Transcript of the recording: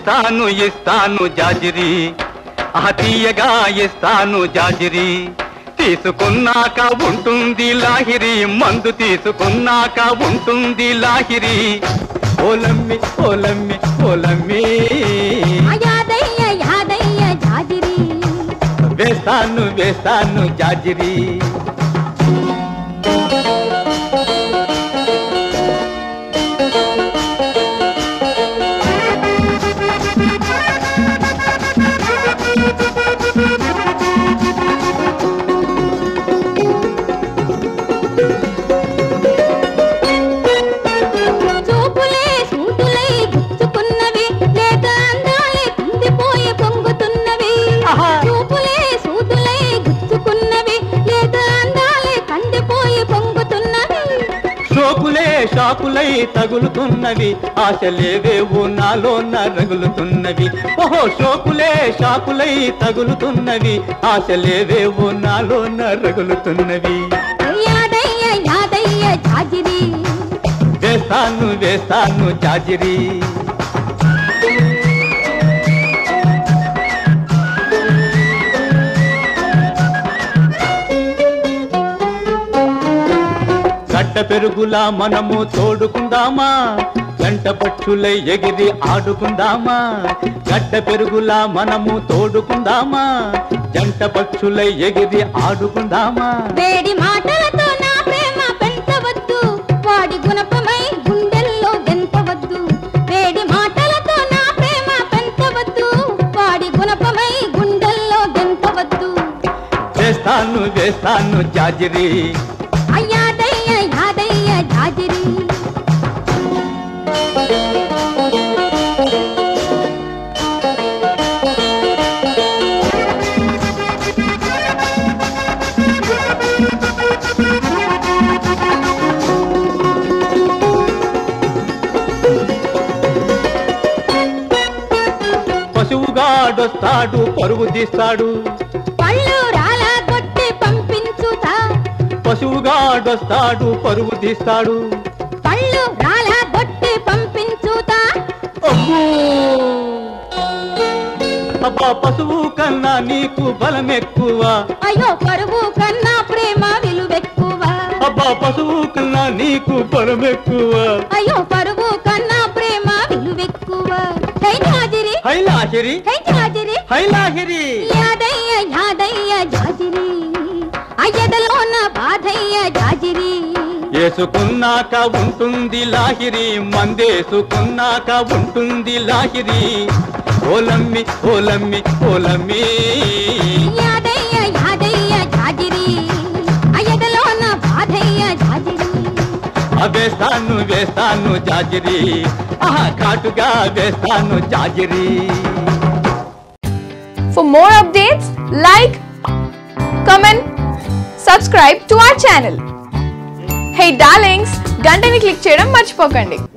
ఇస్తాను ఇస్తాను జాజిరి ఆ తీయగా ఇస్తాను జాజిరి తీసుకున్నాక ఉంటుంది లాహిరి మందు తీసుకున్నాక ఉంటుంది లాహిరి ఓలమ్మి ఓలమ్మి ఓలమ్మి యాదయ్య యాదయ్య జాజిరి వేస్తాను వేస్తాను జాజిరి చూపులే సూటులై గుచ్చుకున్నవి లేక అందాలే కందిపోయి పొంగుతున్నవి ఆహా. చూపులే సూటులై గుచ్చుకున్నవి లేక అందాలే కందిపోయి పొంగుతున్నవి షోకులే షాకులై తగులుతున్నవి ఆశలేవేవో నాలో రగులుతున్నవి ఓహో షోకులే షాకులై తగులుతున్నవి ఆశలేవేవో నాలో రగులుతున్నవి యాదయ్య యాదయ్య జాజిరి వేస్తాను వేస్తాను చాజిరి గడ్డ పెరుగులా మనము తోడుకుందామా గంట పక్షులై ఎగిరి ఆడుకుందామా గడ్డ పెరుగులా మనము తోడుకుందామా జంట పక్షులై ఎగిరి ఆడుకుందామా వేడి మాటలతో నా ప్రేమ పెంచవద్దు వాడి గుణపమై గుండెల్లో గెంతవద్దు వేడి మాటలతో నా ప్రేమ పెంచవద్దు వాడి గుణపమై గుండెల్లో గెంతవద్దు వేస్తాను వేస్తాను జాజిరి అయ్యాదయ్య యాదయ్య జాజిరి పశువుగాడొస్తాడు పరువు తీస్తాడు పళ్ళు రాలా కొట్టి పంపించుతా పశువుగాడొస్తాడు పరువు తీస్తాడు పళ్ళు రాలా కొట్టి పంపించుతా అమ్మో! అబ్బా పశువు కన్నా నీకు బలం ఎక్కువ అయ్యో పరువు కన్నా ప్రేమ విలువెక్కువ అబ్బా పశువు కన్నా నీకు బలం ఎక్కువ అయ్యో పరువు కన్నా ప్రేమ విలువెక్కువ హై జాజిరి హైలాహిరి హై జాజిరి హైలాహిరి యాదయ్య యాదయ్య జాజిరి అయ్యదలోన బాధయ్య జాజిరి వేసుకున్నాక ఉంటుంది లాహిరి మందేసుకున్నాక ఉంటుంది లాహిరి ఓలమ్మి ఓలమ్మి ఓలమ్మి యాదయ్య యాదయ్య జాజిరి అయ్యదలోన బాధయ్య జాజిరి వేస్తాను వేస్తాను జాజిరి ఆహా ఘాటుగా వేస్తాను జాజిరి For more updates, like, comment, subscribe to our channel. Hey darlings, గంటని click చేయడం మర్చిపోకండి